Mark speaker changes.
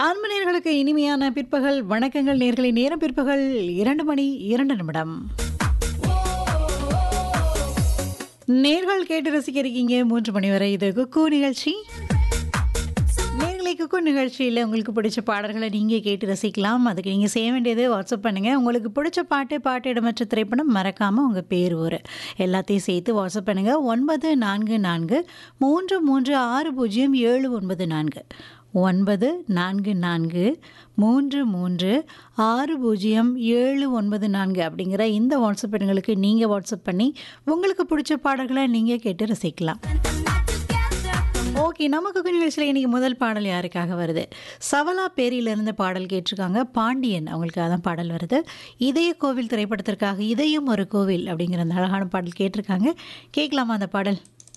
Speaker 1: அன்பு நேர்களுக்கு இனிமையான பிற்பகல் வணக்கங்கள் நேர்களை நேரம் பிற்பகல் இரண்டு மணி இரண்டு நிமிடம் நேர்கள் கேட்டு ரசிக்க இருக்கீங்க மூன்று மணி வரை இது குக்கு நிகழ்ச்சி நேர்களை குக்கு நிகழ்ச்சியில் உங்களுக்கு பிடிச்ச பாடல்களை நீங்கள் கேட்டு ரசிக்கலாம் அதுக்கு நீங்கள் செய்ய வேண்டியது வாட்ஸ்அப் பண்ணுங்கள் உங்களுக்கு பிடிச்ச பாட்டு பாட்டு இடமற்ற திரைப்படம் மறக்காமல் உங்கள் பேர் ஊர் எல்லாத்தையும் சேர்த்து வாட்ஸ்அப் பண்ணுங்கள் ஒன்பது நான்கு நான்கு மூன்று மூன்று ஆறு பூஜ்ஜியம் ஏழு ஒன்பது நான்கு ஒன்பது நான்கு நான்கு மூன்று மூன்று ஆறு பூஜ்ஜியம் ஏழு ஒன்பது நான்கு அப்படிங்கிற இந்த வாட்ஸ்அப் எண்களுக்கு நீங்கள் வாட்ஸ்அப் பண்ணி உங்களுக்கு பிடிச்ச பாடல்களை நீங்கள் கேட்டு ரசிக்கலாம் ஓகே நமக்கு நிகழ்ச்சியில் இன்றைக்கி முதல் பாடல் யாருக்காக வருது சவலா பேரியிலிருந்து பாடல் கேட்டிருக்காங்க பாண்டியன் அவங்களுக்காக தான் பாடல் வருது இதய கோவில் திரைப்படத்திற்காக இதயம் ஒரு கோவில் அப்படிங்கிற அந்த அழகான பாடல் கேட்டிருக்காங்க கேட்கலாமா அந்த பாடல்